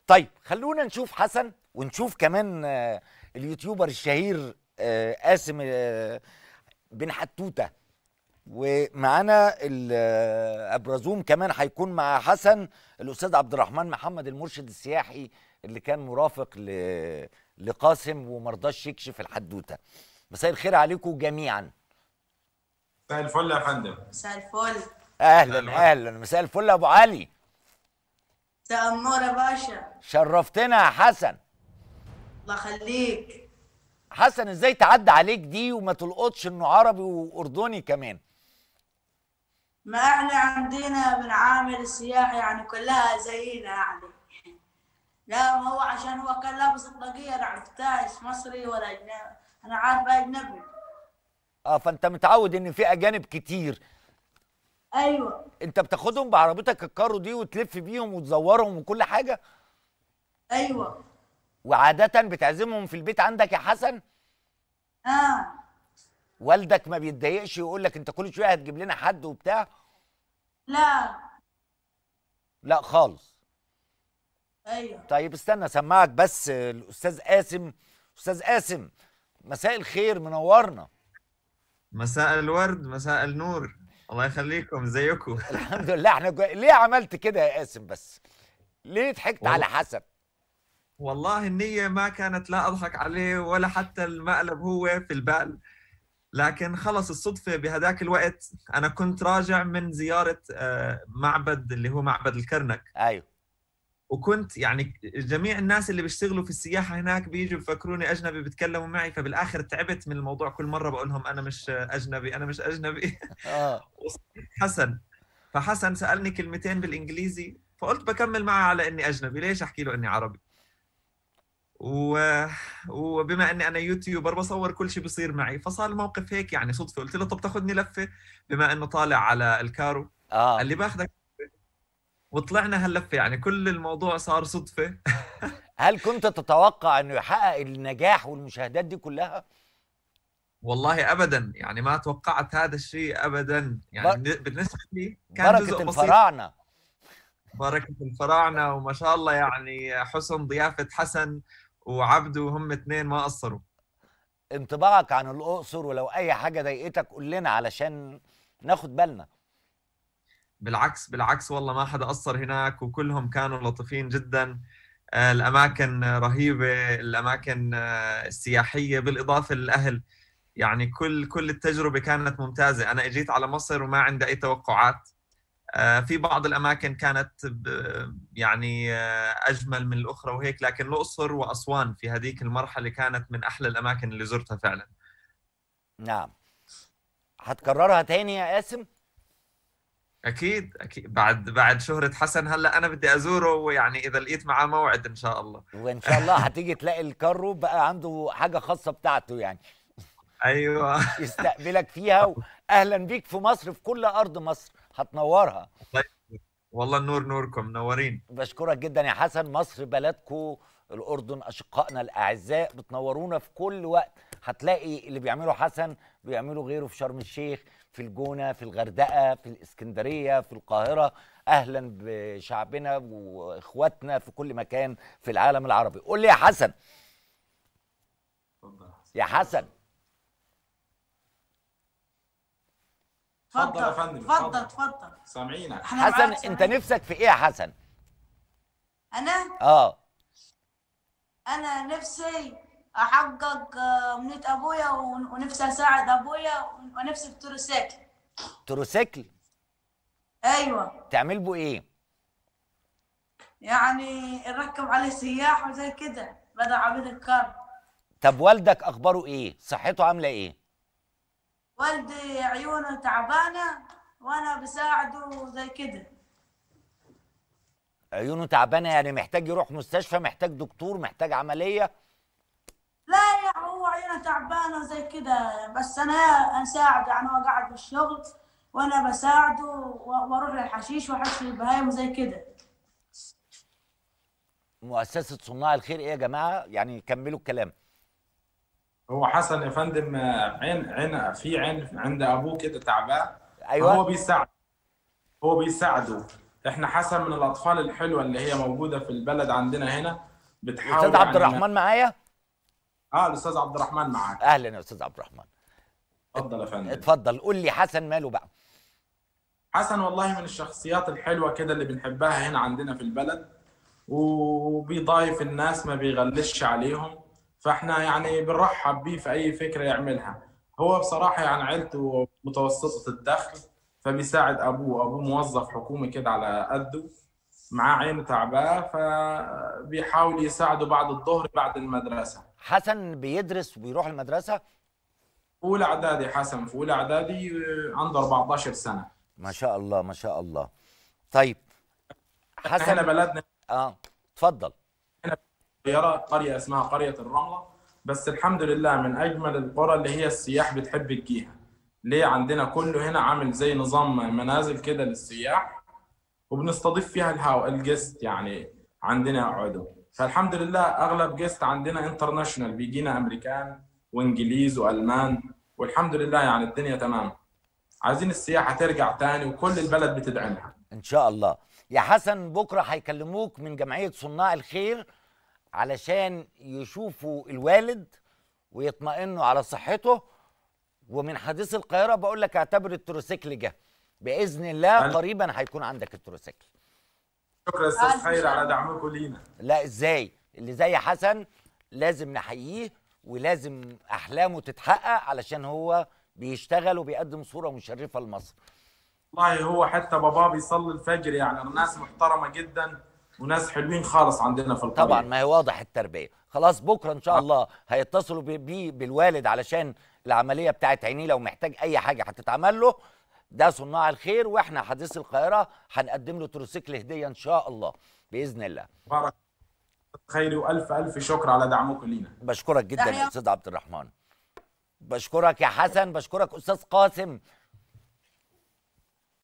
طيب خلونا نشوف حسن ونشوف كمان آه، اليوتيوبر الشهير آه، قاسم آه، بن حتوته ومعانا الابرزوم كمان هيكون مع حسن الاستاذ عبد الرحمن محمد المرشد السياحي اللي كان مرافق ل- لقاسم ومرضاش يكشف الحدوته مساء الخير عليكم جميعا مساء الفل يا فندم مساء الفل اهلا اهلا مساء الفل يا ابو علي مساء النور يا باشا شرفتنا يا حسن الله يخليك حسن ازاي تعدي عليك دي وما تلقطش انه عربي واردني كمان ما احنا عندنا بنعامل السياح يعني كلها زينا يعني لا ما هو عشان هو كان لابس الطاقية انا عرفتهاش مصري ولا اجنبي انا عارفه اجنبي اه فانت متعود ان في اجانب كتير ايوه انت بتاخدهم بعربيتك الكارو دي وتلف بيهم وتزورهم وكل حاجه ايوه وعاده بتعزمهم في البيت عندك يا حسن اه والدك ما بيتضايقش يقول لك انت كل شويه هتجيب لنا حد وبتاع لا لا خالص ايوه طيب استنى اسمعك بس الاستاذ قاسم استاذ قاسم مساء الخير منورنا مساء الورد مساء النور الله يخليكم ازيكم الحمد لله احنا جو... ليه عملت كده يا قاسم بس ليه ضحكت والله- على حسن والله النية ما كانت لا أضحك عليه ولا حتى المقلب هو في البال لكن خلص الصدفة بهذاك الوقت أنا كنت راجع من زيارة آه، معبد اللي هو معبد الكرنك ايوه وكنت يعني جميع الناس اللي بيشتغلوا في السياحة هناك بيجوا بفكروني أجنبي بيتكلموا معي فبالآخر تعبت من الموضوع كل مرة بقول لهم أنا مش أجنبي أنا مش أجنبي اه وصلت حسن فحسن سألني كلمتين بالإنجليزي فقلت بكمل معه على إني أجنبي ليش أحكي له إني عربي و... وبما إني أنا يوتيوبر بصور كل شيء بيصير معي فصار الموقف هيك يعني صدفة قلت له طب تاخذني لفة بما إنه طالع على الكارو اه قال لي باخذك وطلعنا هاللفة يعني كل الموضوع صار صدفة هل كنت تتوقع انه يحقق النجاح والمشاهدات دي كلها والله ابدا يعني ما توقعت هذا الشيء ابدا يعني بالنسبه لي كان بركه جزء بسيط الفراعنه بركة الفراعنة وما شاء الله يعني حسن ضيافة حسن وعبده هم اثنين ما قصروا انطباعك عن الاقصر ولو اي حاجه ضايقتك قول لنا علشان ناخد بالنا بالعكس بالعكس والله ما حدا قصر هناك وكلهم كانوا لطيفين جدا آه، الأماكن رهيبة الأماكن آه، السياحية بالإضافة للأهل يعني كل كل التجربة كانت ممتازة أنا إجيت على مصر وما عندي أي توقعات آه، في بعض الأماكن كانت ب- يعني آه، أجمل من الأخرى وهيك لكن الأقصر وأسوان في هذيك المرحلة كانت من أحلى الأماكن اللي زرتها فعلا نعم هتكررها تاني يا قاسم أكيد أكيد بعد بعد شهرة حسن هلا أنا بدي أزوره ويعني إذا لقيت معاه موعد إن شاء الله وان شاء الله هتيجي تلاقي الكارو بقى عنده حاجه خاصه بتاعته يعني أيوه يستقبلك فيها واهلا بيك في مصر في كل ارض مصر هتنورها والله النور نوركم منورين بشكرك جدا يا حسن مصر بلدكو الاردن اشقائنا الاعزاء بتنورونا في كل وقت هتلاقي اللي بيعمله حسن بيعملوا غيره في شرم الشيخ في الجونه في الغردقه في الاسكندريه في القاهره اهلا بشعبنا واخواتنا في كل مكان في العالم العربي قول لي يا حسن يا حسن اتفضل يا تفضل فندم، تفضل اتفضل. تفضل سامعينك احنا حسن معاك انت سامعين. نفسك في ايه يا حسن انا اه انا نفسي احقق آه، امنية ابويا ون- ونفسي اساعد ابويا ونفسي في تروسيكل تروسيكل ايوه تعمل بو ايه يعني نركب عليه سياح وزي كده بدل عبيد الكار طب والدك اخباره ايه صحته عامله ايه والدي عيونه تعبانة وانا بساعده زي كده عيونه تعبانه يعني محتاج يروح مستشفى محتاج دكتور محتاج عمليه لا يا هو عيونه تعبانة وزي كده بس انا اساعده يعني هو قاعد بالشغل وانا بساعده و- واروح للحشيش واحش البهايم وزي كده مؤسسه صناع الخير ايه يا جماعه يعني كملوا الكلام هو حسن يا فندم آه، عين عين في عين عند ابوه كده تعبان أيوة. هو بيساعد هو بيساعده احنا حسن من الاطفال الحلوه اللي هي موجوده في البلد عندنا هنا بتحاول استاذ عبد يعني- الرحمن معايا اه الاستاذ عبد الرحمن معاك اهلا يا استاذ عبد الرحمن اتفضل يا فندم اتفضل قول لي حسن ماله بقى حسن والله من الشخصيات الحلوه كده اللي بنحبها هنا عندنا في البلد وبيضايف الناس ما بيغلسش عليهم فاحنا يعني بنرحب بيه في اي فكره يعملها هو بصراحه يعني عيلته متوسطه الدخل فبيساعد ابوه ابوه موظف حكومي كده على قده معاه عينه تعباه فبيحاول يساعده بعد الظهر بعد المدرسه حسن بيدرس وبيروح المدرسه اولى اعدادي حسن في اولى اعدادي عنده 14 سنه ما شاء الله ما شاء الله طيب احنا حسن بلدنا اه اتفضل صغيرة قرية اسمها قرية الرملة بس الحمد لله من أجمل القرى اللي هي السياح بتحب تجيها ليه عندنا كله هنا عامل زي نظام منازل كده للسياح وبنستضيف فيها الهاو الجست يعني عندنا يقعدوا فالحمد لله أغلب جست عندنا انترناشونال بيجينا أمريكان وإنجليز وألمان والحمد لله يعني الدنيا تمام عايزين السياحة ترجع تاني وكل البلد بتدعمها ان شاء الله يا حسن بكره هيكلموك من جمعيه صناع الخير علشان يشوفوا الوالد ويطمئنوا على صحته ومن حديث القاهره بقول لك اعتبر التروسيكل جه باذن الله أنا- قريبا هيكون عندك التروسيكل شكرا أستاذ ألف خير على شكر. دعمكم لينا لا ازاي اللي زي حسن لازم نحييه ولازم احلامه تتحقق علشان هو بيشتغل وبيقدم صوره مشرفه لمصر والله هو حتى بابا بيصلي الفجر يعني ناس محترمة جدا وناس حلوين خالص عندنا في القرية طبعا ما هي واضح التربيه خلاص بكره ان شاء الله هيتصلوا بي- بيه بالوالد علشان العمليه بتاعت عينيه لو محتاج اي حاجه هتتعمل له ده صناع الخير واحنا حديث القاهره هنقدم له تروسيكل هديه ان شاء الله باذن الله بارك خيري والف الف شكر على دعمكم لينا بشكرك جدا يا تحية. استاذ عبد الرحمن بشكرك يا حسن بشكرك استاذ قاسم